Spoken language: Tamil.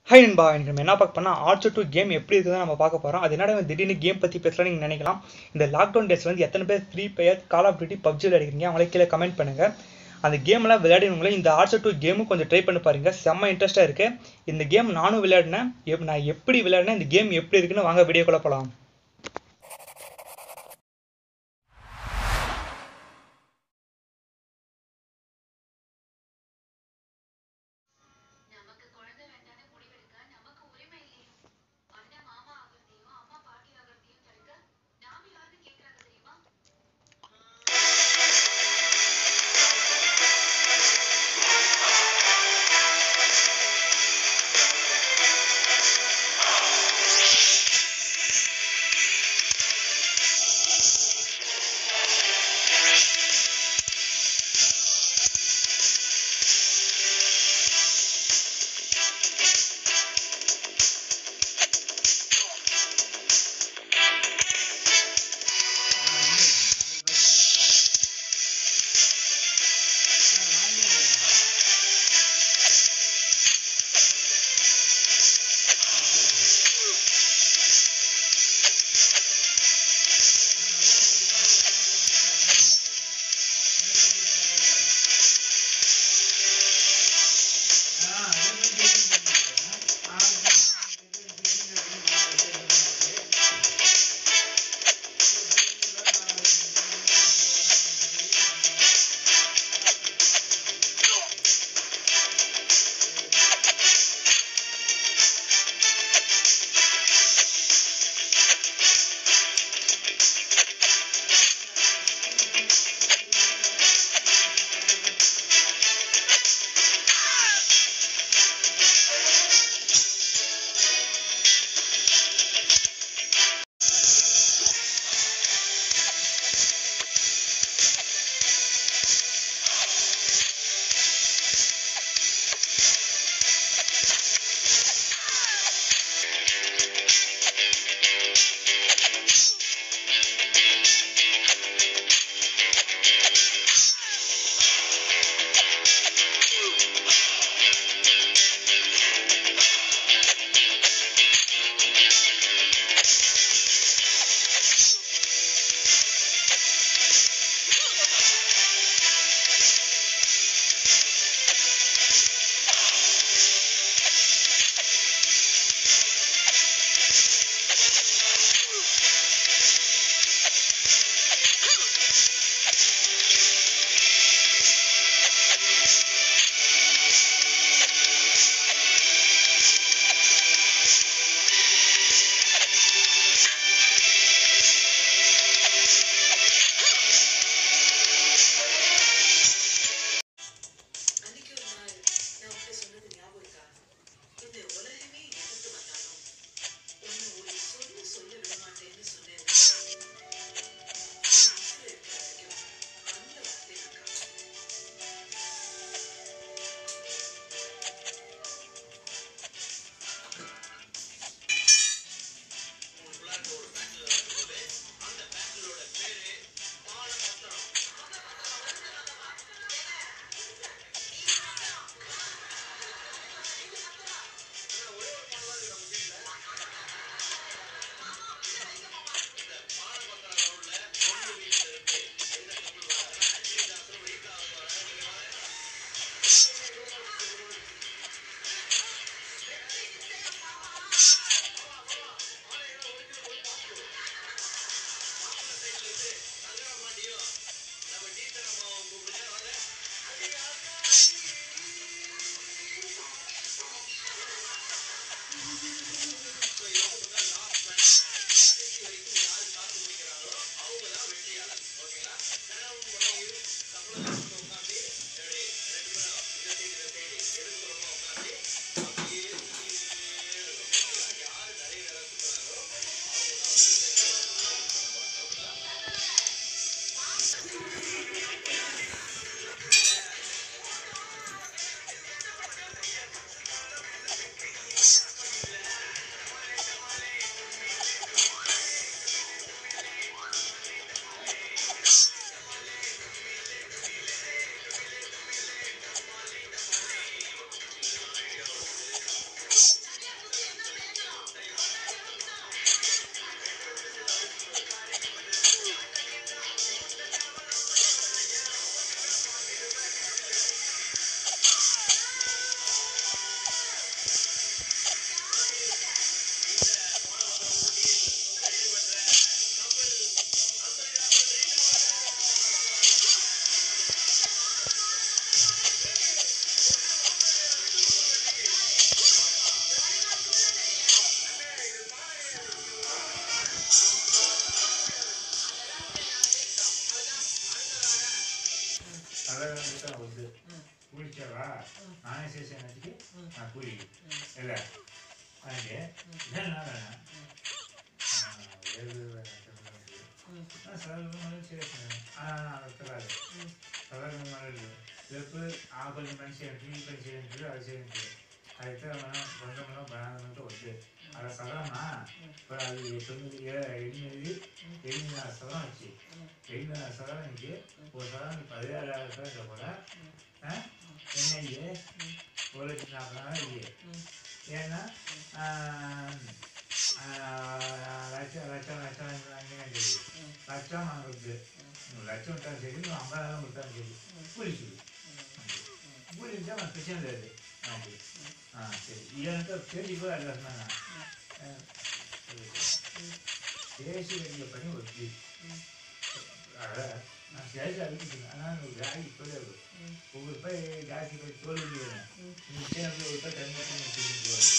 ஹை நண்பா இன்னைக்கு நம்ம என்ன பார்க்க போனால் ஆர்ச்சர் டூ கேம் எப்படி இருக்குதுன்னு நம்ம பார்க்க போகிறோம் அது என்னடா இவன் திடீர்னு கேம் பற்றி பேசலாம் நீங்கள் நினைக்கலாம் இந்த லாக்டவுன் டேஸ் வந்து எத்தனை பேர் Free Fire Call of Duty PUBG விளையாடுறீங்க அவங்களே கீழே கமெண்ட் பண்ணுங்கள் அந்த கேம்லாம் விளையாடினவங்களே இந்த ஆர்ச்சர் டூ கேமும் கொஞ்சம் ட்ரை பண்ணி பாருங்க செம்ம இன்ட்ரெஸ்ட்டாக இருக்குது இந்த கேம் நானும் விளையாடினேன் எப் நான் எப்படி விளையாடினேன் இந்த கேம் எப்படி இருக்குன்னு வாங்க வீடியோக்குள்ள போகலாம் நமக்கு குழந்தை வேண்டான்னு முடிவெடுக்க நமக்கு உரிமை இல்லையே அண்ணன் மாமா ஆகிறதையும் அம்மா பாட்டி ஆகிறதையும் தடுக்க நாம யாருன்னு கேக்குறாங்க தெரியுமா ஆ கூலிக்கு இல்லை வாங்கிட்டு என்ன வேணாம் ஏழு రేపు ఆకులు మంచి టీవీ పని చేయండి అది చేయండి అయితే మనం కొంచెంలో బాగా వద్దు అలా సగమా ఇప్పుడు అది తొమ్మిది ఏ- ఎనిమిది ఎనిమిదిన్నర సగం వచ్చి ఎనిమిదిన్నర సగానికి ఓ సగానికి పదివేల రూపాయలు కూడా ఎన్నయ్యి ఓ లక్ష నలభై ఇయ్యి ஏன்னா லட்சம் லட்சம் லட்சம் வாங்கினா சரி லட்சம் வாங்குறது லட்சம் விட்டாலும் சரி நீ ஐம்பதாயிரம் கொடுத்தாலும் சரி கூலி சொல்லு கூலி இருந்தால் நான் பிரச்சனை கிடையாது ஆமாம் ஆ சரி எனக்கு பேசி கூட அது சொன்னாங்க பேசி ரெண்டு பண்ணி ஒரு ஃபீஸ் அதான் நான் சேஷம் அடிக்கிட்டு ஆனால் ஒரு காய் சொல்லி ஒவ்வொரு போய் காய்ச்சி போய் தோல்வி வேணும் நீ சேர்ந்து ஒரு போய் தண்ணி ஊற்றி